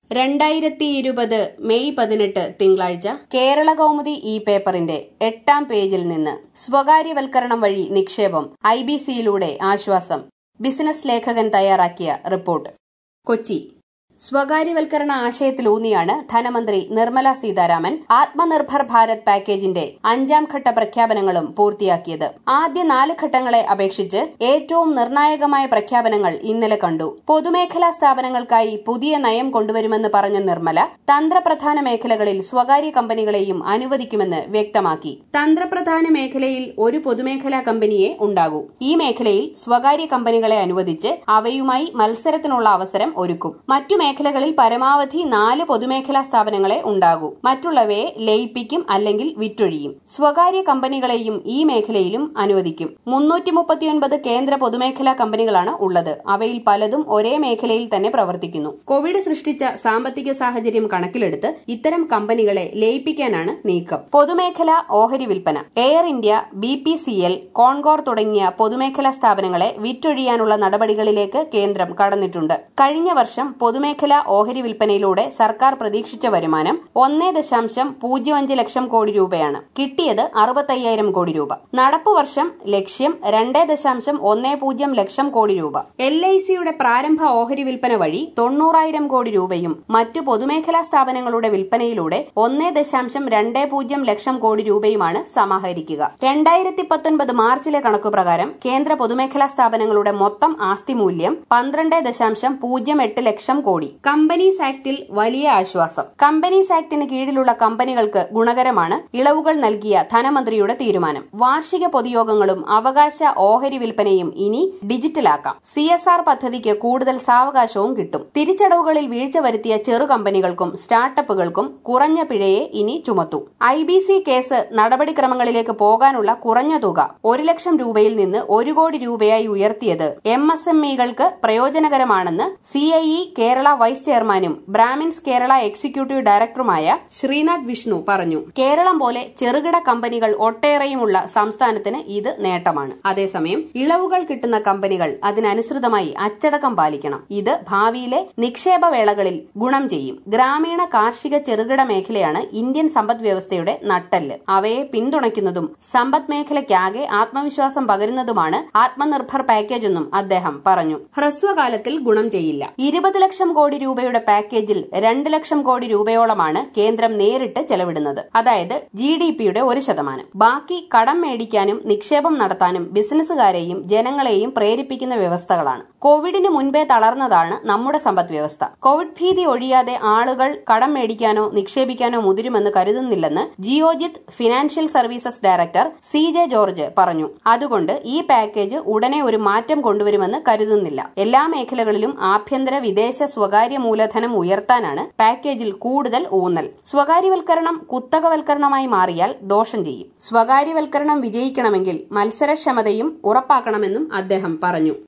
രണ്ടായിരത്തി ഇരുപത് മെയ് പതിനെട്ട് തിങ്കളാഴ്ച കേരള കൗമുദി ഇ പേപ്പറിന്റെ എട്ടാം പേജിൽ നിന്ന് സ്വകാര്യവൽക്കരണം വഴി നിക്ഷേപം ഐ ബി സിയിലൂടെ ആശ്വാസം ബിസിനസ് ലേഖകൻ തയ്യാറാക്കിയ റിപ്പോർട്ട് കൊച്ചി സ്വകാര്യവൽക്കരണ ആശയത്തിലൂന്നിയാണ് ധനമന്ത്രി നിർമ്മല സീതാരാമൻ ആത്മനിർഭർ ഭാരത് പാക്കേജിന്റെ അഞ്ചാം ഘട്ട പ്രഖ്യാപനങ്ങളും പൂർത്തിയാക്കിയത് ആദ്യ നാല് ഘട്ടങ്ങളെ അപേക്ഷിച്ച് ഏറ്റവും നിർണായകമായ പ്രഖ്യാപനങ്ങൾ ഇന്നലെ കണ്ടു പൊതുമേഖലാ സ്ഥാപനങ്ങൾക്കായി പുതിയ നയം കൊണ്ടുവരുമെന്ന് പറഞ്ഞ നിർമ്മല തന്ത്രപ്രധാന മേഖലകളിൽ സ്വകാര്യ കമ്പനികളെയും അനുവദിക്കുമെന്ന് വ്യക്തമാക്കി തന്ത്രപ്രധാന മേഖലയിൽ ഒരു പൊതുമേഖലാ കമ്പനിയെ ഉണ്ടാകൂ ഈ മേഖലയിൽ സ്വകാര്യ കമ്പനികളെ അനുവദിച്ച് അവയുമായി മത്സരത്തിനുള്ള അവസരം ഒരുക്കും മറ്റു മേഖലകളിൽ പരമാവധി നാല് പൊതുമേഖലാ സ്ഥാപനങ്ങളെ ഉണ്ടാകൂ മറ്റുള്ളവയെ ലയിപ്പിക്കും അല്ലെങ്കിൽ വിറ്റൊഴിയും സ്വകാര്യ കമ്പനികളെയും ഈ മേഖലയിലും അനുവദിക്കും മുന്നൂറ്റി മുപ്പത്തിയൊൻപത് കേന്ദ്ര പൊതുമേഖലാ കമ്പനികളാണ് ഉള്ളത് അവയിൽ പലതും ഒരേ മേഖലയിൽ തന്നെ പ്രവർത്തിക്കുന്നു കോവിഡ് സൃഷ്ടിച്ച സാമ്പത്തിക സാഹചര്യം കണക്കിലെടുത്ത് ഇത്തരം കമ്പനികളെ ലയിപ്പിക്കാനാണ് നീക്കം പൊതുമേഖല ഓഹരി വിൽപ്പന Air India B P C L Concor തുടങ്ങിയ പൊതുമേഖലാ സ്ഥാപനങ്ങളെ വിറ്റൊഴിയാനുള്ള നടപടികളിലേക്ക് കേന്ദ്രം കടന്നിട്ടുണ്ട് കഴിഞ്ഞ വർഷം പൊതുമേഖല ഓഹരി വിൽപ്പനയിലൂടെ സർക്കാർ പ്രതീക്ഷിച്ച വരുമാനം ഒന്നേ ദശാംശം പൂജ്യം അഞ്ച് ലക്ഷം കോടി രൂപയാണ് കിട്ടിയത് അറുപത്തയ്യായിരം കോടി രൂപ നടപ്പു വർഷം ലക്ഷ്യം രണ്ടേ ദശാംശം ഒന്നേ പൂജ്യം ലക്ഷം കോടി രൂപ എൽ ഐ സിയുടെ പ്രാരംഭ ഓഹരി വിൽപ്പന വഴി തൊണ്ണൂറായിരം കോടി രൂപയും മറ്റു പൊതുമേഖലാ സ്ഥാപനങ്ങളുടെ വിൽപ്പനയിലൂടെ ഒന്നേ ദശാംശം രണ്ടേ പൂജ്യം ലക്ഷം കോടി രൂപയുമാണ് സമാഹരിക്കുക രണ്ടായിരത്തി പത്തൊൻപത് മാർച്ചിലെ കണക്കുപ്രകാരം കേന്ദ്ര പൊതുമേഖലാ സ്ഥാപനങ്ങളുടെ മൊത്തം ആസ്തി മൂല്യം പന്ത്രണ്ട് ദശാംശം പൂജ്യം എട്ട് ലക്ഷം കോടി കമ്പനീസ് ആക്ടിൽ വലിയ ആശ്വാസം കമ്പനീസ് ആക്ടിന് കീഴിലുള്ള കമ്പനികൾക്ക് ഗുണകരമാണ് ഇളവുകൾ നൽകിയ ധനമന്ത്രിയുടെ തീരുമാനം വാർഷിക പൊതുയോഗങ്ങളും അവകാശ ഓഹരി വിൽപ്പനയും ഇനി ഡിജിറ്റലാക്കാം സി എസ് ആർ പദ്ധതിക്ക് കൂടുതൽ സാവകാശവും കിട്ടും തിരിച്ചടവുകളിൽ വീഴ്ച വരുത്തിയ ചെറു കമ്പനികൾക്കും സ്റ്റാർട്ടപ്പുകൾക്കും കുറഞ്ഞ പിഴയെ ഇനി ചുമത്തൂ ഐ ബി സി കേസ് നടപടിക്രമങ്ങളിലേക്ക് പോകാനുള്ള കുറഞ്ഞ തുക ഒരു ലക്ഷം രൂപയിൽ നിന്ന് ഒരു കോടി രൂപയായി ഉയർത്തിയത് എം എസ് എം ഇകൾക്ക് പ്രയോജനകരമാണെന്ന് C I E Kerala vice ചെയർമാനും ബ്രാഹ്മിൻസ് കേരള എക്സിക്യൂട്ടീവ് ഡയറക്ടറുമായ ശ്രീനാഥ് വിഷ്ണു പറഞ്ഞു കേരളം പോലെ ചെറുകിട കമ്പനികൾ ഒട്ടേറെയുമുള്ള സംസ്ഥാനത്തിന് ഇത് നേട്ടമാണ് അതേസമയം ഇളവുകൾ കിട്ടുന്ന കമ്പനികൾ അതിനനുസൃതമായി അച്ചടക്കം പാലിക്കണം ഇത് ഭാവിയിലെ നിക്ഷേപ വേളകളിൽ ഗുണം ചെയ്യും ഗ്രാമീണ കാർഷിക ചെറുകിട മേഖലയാണ് ഇന്ത്യൻ സമ്പദ് വ്യവസ്ഥയുടെ നട്ടെല്ല് അവയെ പിന്തുണയ്ക്കുന്നതും സമ്പദ് മേഖലയ്ക്കാകെ ആത്മവിശ്വാസം പകരുന്നതുമാണ് ആത്മനിർഭർ പാക്കേജ് എന്നും അദ്ദേഹം പറഞ്ഞു ഹ്രസ്വകാലത്തിൽ ഗുണം ചെയ്യില്ല ഇരുപത് ലക്ഷം കോടി രൂപയുടെ പാക്കേജിൽ രണ്ട് ലക്ഷം കോടി രൂപയോളമാണ് കേന്ദ്രം നേരിട്ട് ചെലവിടുന്നത് അതായത് ജി ഡി പിയുടെ ഒരു ശതമാനം ബാക്കി കടം മേടിക്കാനും നിക്ഷേപം നടത്താനും ബിസിനസ്സുകാരെയും ജനങ്ങളെയും പ്രേരിപ്പിക്കുന്ന വ്യവസ്ഥകളാണ് കോവിഡിന് മുൻപേ തളർന്നതാണ് നമ്മുടെ സമ്പദ് വ്യവസ്ഥ കോവിഡ് ഭീതി ഒഴിയാതെ ആളുകൾ കടം മേടിക്കാനോ നിക്ഷേപിക്കാനോ മുതിരുമെന്ന് കരുതുന്നില്ലെന്ന് Geojit financial services director C J George പറഞ്ഞു അതുകൊണ്ട് ഈ പാക്കേജ് ഉടനെ ഒരു മാറ്റം കൊണ്ടുവരുമെന്ന് കരുതുന്നില്ല എല്ലാ മേഖലകളിലും ആഭ്യന്തര വിദേശ സ്വകാര്യ മൂലധനം ഉയർത്താനാണ് പാക്കേജിൽ കൂടുതൽ ഊന്നൽ സ്വകാര്യവൽക്കരണം കുത്തകവൽക്കരണമായി മാറിയാൽ ദോഷം ചെയ്യും സ്വകാര്യവൽക്കരണം വിജയിക്കണമെങ്കിൽ മത്സരക്ഷമതയും ഉറപ്പാക്കണമെന്നും അദ്ദേഹം പറഞ്ഞു